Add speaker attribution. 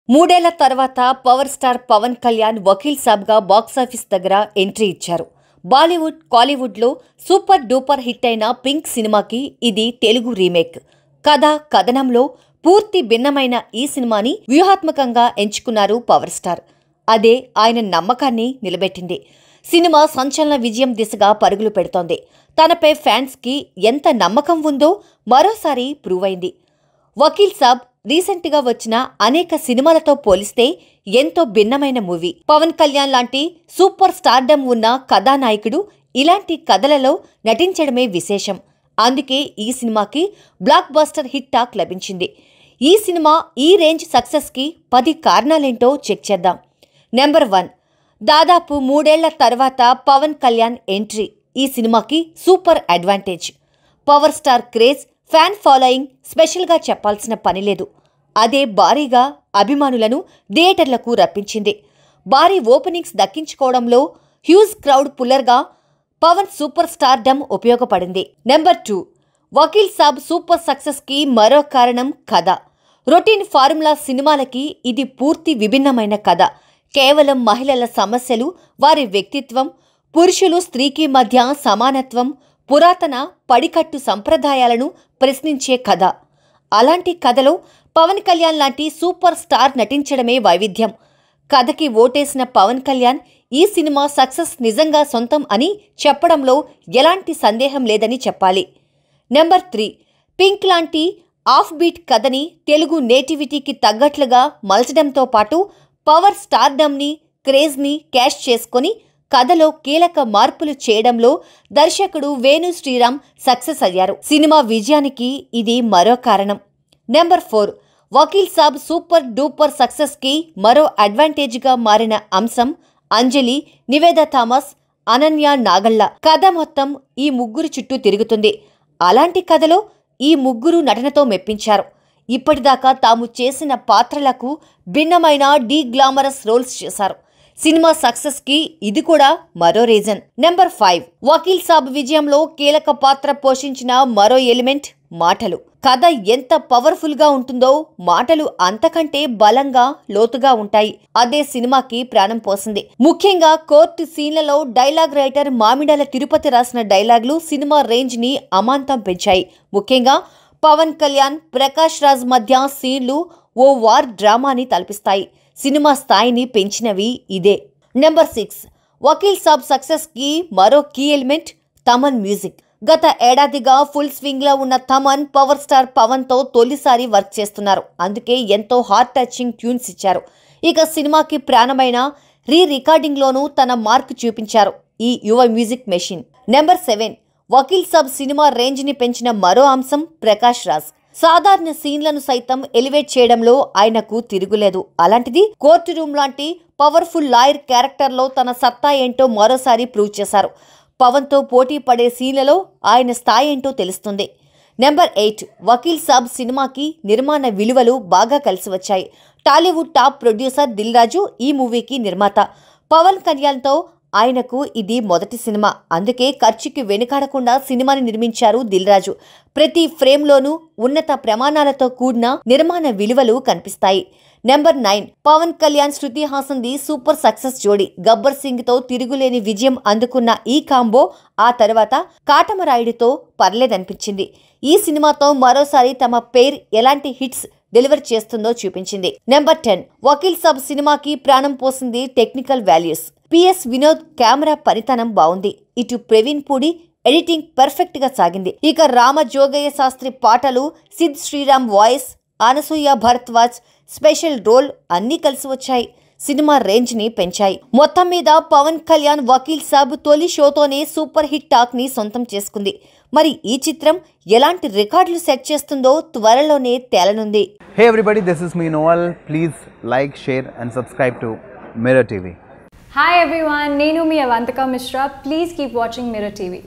Speaker 1: మూడేళ్ల తర్వాత power star Pawan Kalyan Vakeel సాబ్గా బాక్సాఫీస్ దగ్గర ఎంట్రీ ఇచ్చారు బాలీవుడ్ కాలీవుడ్లో సూపర్ డూపర్ హిట్ అయిన పింక్ సినిమాకి ఇది తెలుగు రీమేక్ కథ కథనంలో పూర్తి భిన్నమైన ఈ సినిమాని వ్యూహాత్మకంగా ఎంచుకున్నారు పవర్ స్టార్ అదే ఆయన నమ్మకాన్ని నిలబెట్టింది సినిమా సంచలన విజయం దిశగా పరుగులు పెడుతోంది తనపై ఫ్యాన్స్కి ఎంత నమ్మకం ఉందో మరోసారి ప్రూవ్ అయింది వకీల్ సాబ్ రీసెంట్ గా వచ్చిన అనేక సినిమాలతో పోలిస్తే ఎంతో భిన్నమైన మూవీ పవన్ కళ్యాణ్ లాంటి సూపర్ స్టార్డమ్ ఉన్న కథానాయకుడు ఇలాంటి కథలలో నటించడమే విశేషం అందుకే ఈ సినిమాకి బ్లాక్ బస్టర్ హిట్ టాక్ లభించింది ఈ సినిమా ఈ రేంజ్ సక్సెస్కి పది కారణాలేంటో చెక్ చేద్దాం నెంబర్ వన్ దాదాపు మూడేళ్ల తర్వాత పవన్ కళ్యాణ్ ఎంట్రీ ఈ సినిమాకి super advantage power star craze fan following స్పెషల్గా చెప్పాల్సిన పని లేదు అదే భారీగా అభిమానులను థియేటర్లకు రప్పించింది భారీ ఓపెనింగ్స్ దక్కించుకోవడంలో హ్యూజ్ క్రౌడ్ పుల్లర్గా పవన్ సూపర్ స్టార్ డమ్ ఉపయోగపడింది number two Vakeel Saab super సక్సెస్కి మరో కారణం కథ రొటీన్ ఫార్ములా సినిమాలకి ఇది పూర్తి విభిన్నమైన కథ కేవలం మహిళల సమస్యలు వారి వ్యక్తిత్వం పురుషులు స్త్రీకి మధ్య సమానత్వం పురాతన పడికట్టు సంప్రదాయాలను ప్రశ్నించే కథ అలాంటి కథలో పవన్ కళ్యాణ్ లాంటి సూపర్ స్టార్ నటించడమే వైవిధ్యం కథకి ఓటేసిన పవన్ కళ్యాణ్ ఈ సినిమా సక్సెస్ నిజంగా సొంతం అని చెప్పడంలో ఎలాంటి సందేహం లేదని చెప్పాలి నెంబర్ త్రీ పింక్ లాంటి ఆఫ్ బీట్ కథని తెలుగు నేటివిటీకి తగ్గట్లుగా మలచడంతో పాటు పవర్ స్టార్డమ్ని క్రేజ్ని క్యాష్ చేసుకొని కథలో కీలక మార్పులు చేయడంలో దర్శకుడు వేణు శ్రీరామ్ సక్సెస్ అయ్యారు సినిమా విజయానికి ఇది మరో కారణం number four Vakeel Saab super duper సక్సెస్కి మరో అడ్వాంటేజ్గా మారిన అంశం అంజలి నివేద థామస్ అనన్య నాగళ్ళ కథ మొత్తం ఈ ముగ్గురు చుట్టూ తిరుగుతుంది అలాంటి కథలో ఈ ముగ్గురు నటనతో మెప్పించారు ఇప్పటిదాకా తాము చేసిన పాత్రలకు భిన్నమైన డీ గ్లామరస్ రోల్స్ చేశారు సినిమా సక్సెస్ కి ఇది కూడా మరో reason number five Vakeel Saab విజయంలో కీలక పాత్ర పోషించిన మరో ఎలిమెంట్ మాటలు కథ ఎంత పవర్ఫుల్ గా ఉంటుందో మాటలు అంతకంటే బలంగా లోతుగా ఉంటాయి అదే సినిమాకి ప్రాణం పోసింది ముఖ్యంగా కోర్టు సీన్లలో డైలాగ్ రైటర్ మామిడాల తిరుపతి రాసిన డైలాగులు సినిమా రేంజ్ ని అమాంతం పెంచాయి ముఖ్యంగా పవన్ కళ్యాణ్ ప్రకాష్ రాజ్ మధ్య సీన్లు ఓ వార్ డ్రామాని తలపిస్తాయి సినిమా స్థాయిని పెంచినవి ఇదే number six Vakeel Saab success కి మరో కీ ఎలిమెంట్ తమన్ మ్యూజిక్ గత ఏడాదిగా ఫుల్ స్వింగ్ లో ఉన్న తమన్ పవర్ స్టార్ పవన్ తో తొలిసారి వర్క్ చేస్తున్నారు అందుకే ఎంతో హార్ట్ టచింగ్ ట్యూన్స్ ఇచ్చారు ఇక సినిమాకి ప్రాణమైన రీ రికార్డింగ్ లోనూ తన మార్క్ చూపించారు ఈ యువ music machine number seven Vakeel Saab cinema range ని పెంచిన మరో అంశం ప్రకాష్ రాజ్ సాధారణ సీన్లను సైతం ఎలివేట్ చేయడంలో ఆయనకు తిరుగులేదు అలాంటిది కోర్టు రూమ్ లాంటి పవర్ఫుల్ లాయర్ క్యారెక్టర్లో తన సత్తా ఏంటో మరోసారి ప్రూవ్ చేశారు పవన్తో పోటీ పడే సీన్లలో ఆయన స్థాయి ఏంటో తెలుస్తుంది నెంబర్ ఎయిట్ వకీల్ సాబ్ సినిమాకి నిర్మాణ విలువలు బాగా కలిసి వచ్చాయి Tollywood top producer Dil Raju ఈ మూవీకి నిర్మాత పవన్ కళ్యాణ్తో ఆయనకు ఇది మొదటి సినిమా అందుకే ఖర్చుకి వెనుకాడకుండా సినిమాని నిర్మించారు దిల్ రాజు ప్రతి ఫ్రేమ్లోనూ ఉన్నత ప్రమాణాలతో కూడిన నిర్మాణ విలువలు కనిపిస్తాయి నెంబర్ నైన్ పవన్ కళ్యాణ్ శృతి హాసన్ ది సూపర్ సక్సెస్ జోడి గబ్బర్ సింగ్ తో తిరుగులేని విజయం అందుకున్న ఈ కాంబో ఆ తర్వాత కాటమరాయుడితో పర్లేదనిపించింది ఈ సినిమాతో మరోసారి తమ పేర్ ఎలాంటి హిట్స్ డెలివర్ చేస్తుందో చూపించింది నెంబర్ టెన్ వకీల్ సబ్ సినిమాకి ప్రాణం పోసింది technical values PS Vinod camera పనితనం బాగుంది ఇటు ప్రవీణ్ పూడి ఎడిటింగ్ పర్ఫెక్ట్ గా సాగింది ఇక రామ జోగయ్య శాస్త్రి పాటలు Sid Sriram voice Anasuya Bharadwaj special role అన్నీ కలిసి వచ్చాయి సినిమా రేంజ్ ని పెంచాయి మొత్తం మీద పవన్ కళ్యాణ్ వకీల్ సాబ్ తొలి షోతోనే సూపర్ హిట్ టాక్ ని సొంతం చేసుకుంది మరి ఈ చిత్రం ఎలాంటి రికార్డులు సెట్ చేస్తుందో త్వరలోనే తేలనుంది
Speaker 2: Hey everybody, this is me Noel. Please like, share, and subscribe to Mirror TV.
Speaker 3: Hi everyone, Nenu mi Avantika Mishra. Please keep watching Mirror TV.